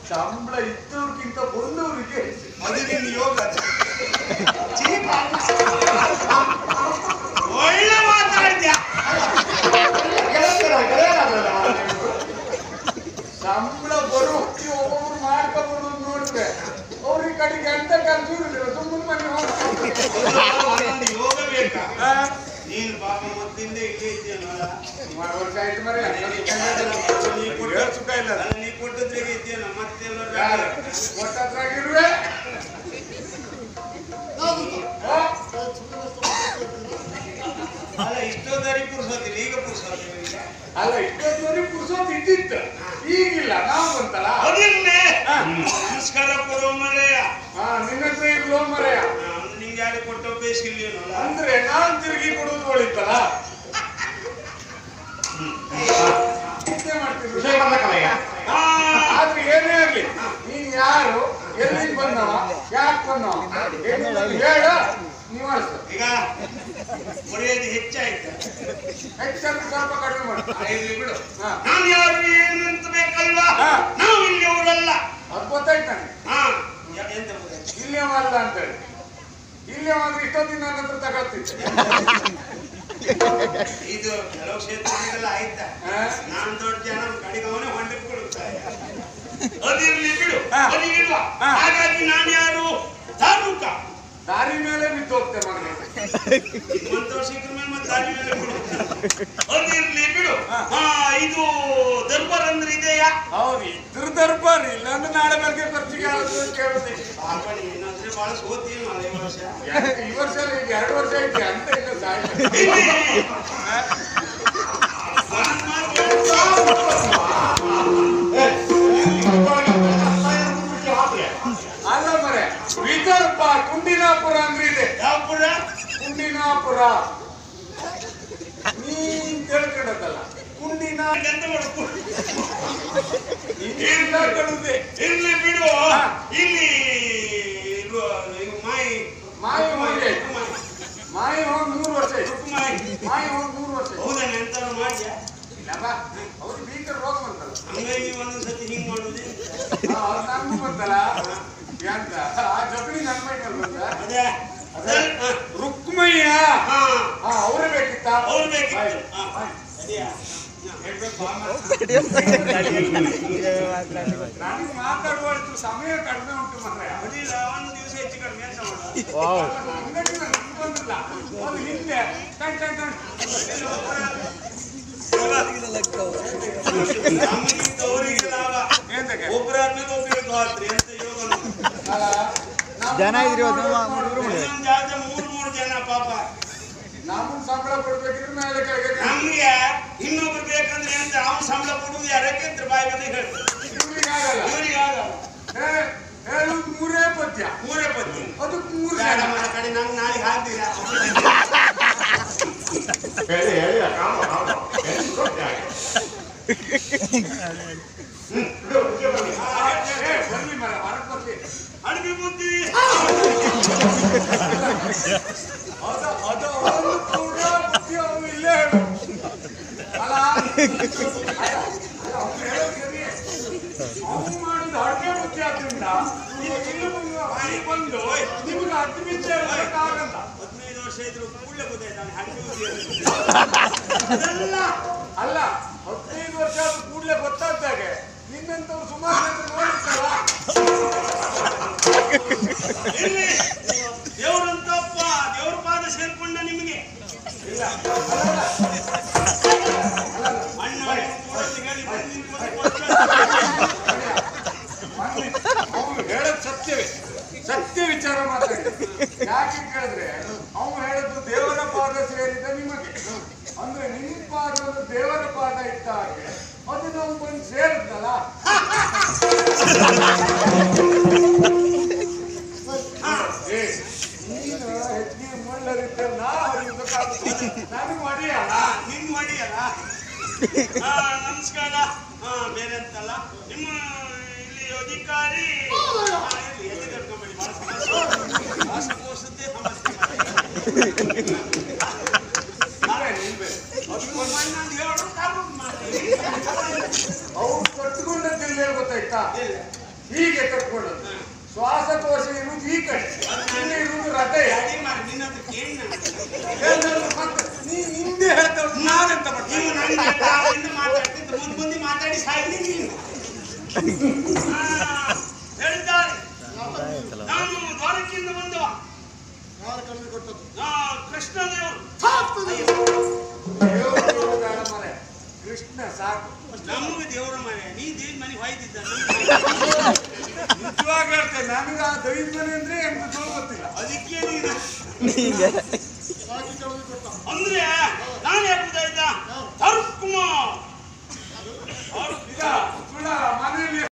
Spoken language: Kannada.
ಸಂಬಳ ಇದ್ದವ್ರಿಗಿಂತ ಬಂದವರಿಗೆ ಅದು ನಿನ್ನ ಯೋಗ ಒಳ್ಳೆ ಮಾತಾಡ್ದ್ಯಾ ಸಂಬಳ ಬರುವಕ್ಕೆ ಒಬ್ಬೊಬ್ರು ಮಾಡ್ಕೊಬೋದು ನೋಡಿದ್ರೆ ಅವ್ರಿಗೆ ಕಡೆಗೆ ಅಂತ ಕೆಲಸ ಇರುದಿಲ್ಲ ಸುಮ್ಮನೆ ಮನೆ ಹೋಗ್ತಾರೆ ಒಂದೊಂದು ಯೋಗ ಬೇಕಾ ಆ, ನೀನು ಪಾಪ ಮೊದಲಿಂದ ಇಲ್ಲೇ ಇದೆಯಲ್ಲ ಸುಮಾರು ವರ್ಷ ಆಯ್ತು ಮರೆ ನೀ ಕೊಟ್ಟ ಸುಖ ಇಲ್ಲ ಅಲ್ಲ, ನೀ ಕೊಟ್ಟದ್ರಾಗೆ ಇದೆಯಲ್ಲ ಮತ್ತೆಲ್ಲ ಯಾರು? ಒಟ್ಟತ್ರಾಗಿರುವೆ ಅಲ್ಲ ಇಷ್ಟೊತ್ತರಿ ಪುರ್ಸೋತಿಲ್ಲ ಈಗ ಪುರ್ಸೋತಿಲ್ಲ ಅಲ್ಲ ಇಷ್ಟೊತ್ತವರೆಗೆ ಪುರ್ಸೋತ್ ಇದ್ದಿತ್ತು ಈಗಿಲ್ಲ ನಾವು ಅಂತಲ್ಲ ಅದಿನ್ನೇ ನಮಸ್ಕಾರ ಕೊಡೋ ಮರೆಯ ಹಾ ನಿನ್ನ ಹತ್ರ ಇರ್ಲೋ ಮರೆಯ ನಿಂಗೆ ಯಾರು ಕೊಟ್ಟೋ ಬೇಸಿಲ್ಲೇನಲ್ಲ ಅಂದ್ರೆ ನಾನ್ ತಿರುಗಿ ಕೊಡುದು ಒಳಿತಲ್ಲ ಚಿಂತೆ ಮಾಡ್ತಿದ್ರು ಆದ್ರೆ ಏನೇ ಆಗ್ಲಿ ನೀನ್ ಯಾರು ಎಲ್ಲಿಗೆ ಬಂದವ ಯಾಕೆ ಬಂದವ ಏನು ಹೇಳ ನಿವಾರಿಸ ಈಗ ಬರೆಯೋದು ಹೆಚ್ಚಾಯ್ತು ಹೆಚ್ಚಂದ್ರೆ ಸ್ವಲ್ಪ ಕಡಿಮೆ ಮಾಡು ಆ, ಇರ್ಲಿ ಬಿಡು ಹಾ ನಾನು ಯಾರು ಏನು ಅಂತ ಬೇಕಲ್ವಾ ಹಾ. ನಾವು ಇಲ್ಲಿ ಅವರಲ್ಲ ಅದು ಗೊತ್ತಾಯ್ತು ನನಗೆ ಹಾ ಯ- ಎಂತ ಗೊತ್ತಾಯ್ತು? ಇಲ್ಲೇ ಅಲ್ಲ ಅಂತೇಳಿ ಇಲ್ಲೇ ಅಂದ್ರೆ ಇಷ್ಟೊತ್ತಿನ ನನ್ನ ಹತ್ರ ತಗೊಳ್ತಿದ್ದೆ ಇದು ಕೆಲವು ಕ್ಷೇತ್ರಗಳಿಗೆಲ್ಲ ಆಯ್ತಾ ಹಾ? ನಾನ್ ದೊಡ್ಡ ಜನ ಕಡೆಗೆ ಅವನೇ ಹೊಂಡಕ್ಕೆ ಕೊಡುತ್ತಾರೆ ಅದಿರ್ಲಿ ಬಿಡು ಹಾ. ಅದಿಲ್ಲ ಹಾ. ಹಾಗಾಗಿ ನಾನು ಯಾರು ತಾಲೂಕ ದಾರಿ ಮೇಲೆ ಬಿದ್ದು ಹೋಗ್ತೆ ಮಗನೇ ನಿಮ್ಮಂತವ್ರು ಸಿಕ್ಕ ಮೇಲೆ ಮತ್ತೆ ದಾರಿ ಮೇಲೆ ಕೊಡುತ್ತಾರೆ ಅದಿರ್ಲಿ ಬಿಡು ಹಾ. ಹಾ ಇದು ದರ್ಬಾರ್ ಅಂದ್ರೆ ಇದೆಯಾ ಹೌದು ಇದ್ರ ದರ್ಬಾರ್ ಇಲ್ಲ ಅಂದ್ರೆ ನಾಳೆ ಬೆಳಗ್ಗೆ ಖರ್ಚಿಗೆ ಆಗುತ್ತೆ ಅಂತ ಕೇಳುತ್ತೆ ಪಾಪ ನೀನಂದ್ರೆ ಬಹಳ ಸೋತೀನಿ ಮಳೆ ವರ್ಷ ಯಾಕೆ ಈ ವರ್ಷ ಅಲ್ಲ, ಈಗ ಎರಡು ವರ್ಷ ಐತಿ ಅಂತ ಇಲ್ಲ ಸಾಯ್ತು ಇಲ್ಲಿ ಅಲ್ಲ ಮರೆ ವಿದರ್ಭ ಕುಂಡಿನಾಪುರ ಅಂದ್ರೆ ಇದೆ ಯಾವ ಪುರ ಕುಂಡಿನಾಪುರ ನೀನ್ ತಿಳ್ಕೊಂಡದಲ್ಲ ಕುಂಡಿನ ಎಂತ ಮಾಡ್ಕೊಂಡು ಹಿಂದಿನ ಕಳುದೆ ಇರ್ಲಿ ಬಿಡು ಹಾ. ಇಲ್ಲಿ ಇದು ಇದು ಮಾಯಿ ಮಾಯಿ ಹೋಗಿ ರುಕ್ಕು ಮಾಯಿ. ಮಾಯಿ ಹೋಗಿ ಮೂರು ವರ್ಷ ಆಯ್ತು ರುಕ್ಕು ಮಾಯಿ ಮಾಯಿ ಹೋಗಿ ಮೂರು ವರ್ಷ ಆಯ್ತು ಹೌದಾ ಎಂತಾರು ಮಾಡ್ಯಾ ಇಲ್ಲ ಬಾ ಅವ್ರು ಭೀಕರ ರೋಗ ಬಂತಲ್ಲ ಹಂಗಾಗಿ ಒಂದೊಂದ್ ಸತಿ ಹಿಂಗ್ ಮಾಡುದು ಹಾ, ಅವ್ರು ನನ್ಗೂ ಬಂತಲ್ಲ ಯಾಂತ ಆ ಜಗಡಿ ನನ್ನ ಮೈ ಮೇಲೆ ಬಂತ ಅದೇ ಅದೇ ಹಾ. ರುಕ್ಮಯ್ಯ ಹಾ ಹಾ ಅವ್ರೇ ಬೇಕಿತ್ತ ಅವ್ರು ಬೇಕಿತ್ತು ಆಯ್ತು. ಹಾ. ಆಯ್ತು. ಸರಿಯಾ ಹಾ, ಹೇಳ್ಬೇಕು ಅಮ್ಮ. ನನಗೆ ಮಾತಾಡುವಷ್ಟು ಸಮಯ ಕಡಿಮೆ ಉಂಟು ಮಾತ್ರ ಅದಿಲ್ಲ ಒಂದ್ ದಿವಸ ಹೆಚ್ಚು ಕಡಿಮೆ ಅಂತ ಮಾಡುವ ಹಂಗಾಗಿ ನನಗೆ ಬಂದಿಲ್ಲ ಅದು ಹಿಂದೆ ಟನ್ ಟನ್ ಟನ್ ನಮಗಿಂತ ಅವರಿಗೆ ಲಾಭ ಏಂತಕ್ಕೆ? ಒಬ್ಬರಾದ್ಮೇಲೆ ಒಬ್ಬರಿಗೆ ಹಾತ್ರಿ ಅಂತ ಯೋಗ ನೋಡಿ. ಅಲ್ಲ, ನಾವು ಜನ ಇದ್ರಿ ಇವತ್ತು ನಮ್ಮ ನೋಡ್ಬೇಕು. ಒಂದೊಂದ್ ಜಾಗ ಮೂರ್ ಮೂರ್ ಜನ ಪಾಪ ನಮ್ಗೆ ಸಂಬಳ ಕೊಡ್ಬೇಕಿದ್ರೆ ಮೇಲೆ ಕೆಳಗೆ ನಮ್ಗೆ ಇನ್ನೊಬ್ರು ಬೇಕಂದ್ರೆ ಅಂತ ಅವ್ನು ಸಂಬಳ ಕೊಡುದು ಯಾರಕ್ಕೆ ಅಂತ ಬಾಯಿ ಬಂದು ಹೇಳ್ತಾರೆ ಇವ್ರಿಗೆ ಆಗಲ್ಲ ಇವ್ರಿಗೆ ಆಗಲ್ಲ ಹೇ- ಹೇಳುದು ಮೂರೇ ಪದ್ಯ ಮೂರೇ ಪದ್ಯ ಅದಕ್ಕೆ ಮೂರು ಬೇಡ ಜನ ಮನೆ ಕಡೆ ನಂಗೆ ನಾಳೆ ಹಾಕ್ತೀರಾ ಹೇಳಿ ಹೇಳಿ ಕಾಮ ಕಾಮ ಏ, ಬರ್ಲಿ ಮರ ಹೊರಗೆ ಬರ್ಲಿ ಅಡಿಗೆ ಬುದ್ಧಿ ಅದ ಅದ ಅವನು ಕೂಡ ಬುದ್ಧಿ ಅವನು ಇಲ್ಲೇ ಹೇಳು ಅಲ್ಲ ಅವನು ಮಾಡಿದ ಅಡುಗೆ ಬುದ್ಧಿ ಆದ್ರಿಂದ ಈಗ ಇಲ್ಲಿ ಬಂದು ಅಲ್ಲಿ ಬಂದು ನಿಮ್ಗೆ ಹತ್ತು ನಿಮಿಷ ಬರೋಕ್ಕಾಗಲ್ಲ ಹದಿನೈದು ವರ್ಷ ಇದ್ರು ಕೂಡಲೇ ಗೊತ್ತಾಯ್ತಾನೆ ಅಡಿಗೆ ಬುದ್ಧಿ ಅದೆಲ್ಲ ಅಲ್ಲ ಹದಿನೈದು ವರ್ಷ ಆದ ಕೂಡಲೇ ಗೊತ್ತಾಗ್ದಾಗೆ ನಿನ್ನಂತವ್ರು ಸುಮಾರು ಜನ ನೋಡಿರ್ತಾರ ಇಲ್ಲಿ ದೇವ್ರಂತಪ್ಪ ದೇವ್ರ ಪಾದ ಸೇರ್ಕೊಂಡ ನಿಮಗೆ ಇಲ್ಲ ಅಣ್ಣ ಕೂಡ ಹೇಳಿ ಬಂದಿದ್ದು ಮತ್ತೆ ಕೊಡ್ತಾರೆ. ಅವನು ಹೇಳೋದು ಸತ್ಯವೇ ಸತ್ಯ ವಿಚಾರ ಮಾತಾಡಿ ಯಾಕೆ ಕೇಳಿದ್ರೆ ಅವನು ಹೇಳೋದು ದೇವರ ಪಾದ ಸೇರಿದ ನಿಮಗೆ ಅಂದ್ರೆ ನಿಮ್ಮ ಪಾದ ದೇವರ ಪಾದ ಇಟ್ಟ ಹಾಗೆ ಅದು ನಾವು ಬಂದು ಸೇರುತ್ತಲ್ಲ ಏ, ನೀನು ಹೆಚ್ಚಿಗೆ ಮುಳ್ಳರಿದ್ದೆ ನಾ ಹರಿಬೇಕಾಗ್ತದೆ ನನಗೆ ಮಡಿಯಲ್ಲ ನಿಮ್ ಮಾಡಿಯಲ್ಲ ಹಾ ನಮಸ್ಕಾರ ಹಾ ಬೇರೆ ಅಂತಲ್ಲ ನಿಮ್ಮ ಇಲ್ಲಿ ಅಧಿಕಾರಿ ಹಾ, ಇರ್ಲಿ, ಎದೆ ಕಟ್ಕೊಂಬೇಡಿ, ಬಹಳ ಸಮಸ್ಯೆ. ಶ್ವಾಸಕೋಶದ್ದೇ ಸಮಸ್ಯೆ ನಾವೇ ನಿಲ್ಬೇಕು ಅದು ಮಣ್ಣು ಅಂತ ಹೇಳೋದು ಕಾನೂನು ಮಾಡ್ರಿ. ಅವ್ರು ಕಟ್ಕೊಂಡದ್ದು ಇಲ್ಲ ಗೊತ್ತಾಯ್ತಾ ಇಲ್ಲ. ಹೀಗೆ ತಕ್ಕೊಳ್ಳೋದು ಶ್ವಾಸಕೋಶ ಇರುವುದು ಈ ಕಡೆ ಇಲ್ಲಿ ಇರುವುದು ಹೃದಯ ಅಡಿ ಮಾರ್ರೆ, ನಿನ್ನ ಹತ್ರ ಕೇಳಿ ನಾನು. ಎಲ್ಲರೂ ಮತ್ತೆ ನೀ ಹಿಂದೆ ಹೇಳ್ತಾ ಉಂಟು, ನಾನೆಂತ ಮಾಡ್ತೀನಿ? ನೀವು ನನ್ನ ಹತ್ರ ಅಲ್ಲಿಂದ ಮಾತಾಡ್ತಿದ್ದು ಮುಂದೆ ಮುಂದೆ ಮಾತಾಡಿ ಸಾಯ್ಲಿ ನೀನು ಆ, ಹೇಳಿದ್ದಾರೆ ನಾನು ದ್ವಾರಕೆಯಿಂದ ಬಂದವ ಆ, ಕೃಷ್ಣದೇವರು ದೇವರು ಬೇಡ ಮಾರ್ರೆ. ಕೃಷ್ಣ ಸಾಕು ನಮಗೆ ದೇವರ ಮನೆ ನೀ ದೇವ್ ಮನೆ ಹೊಯ್ದಿದ್ದ ನಿಜವಾಗ ಹೇಳ್ತೇನೆ ನನಗೆ ಆ ದೈವ ಮನೆ ಅಂದ್ರೆ ಎಂತ ಜೋರು ಗೊತ್ತಿಲ್ಲ ಅದಕ್ಕೆ ನೀನು ಅಂದ್ರೆ ನಾನು ಯಾಕೆ ತರ್ಕುಮಾರ್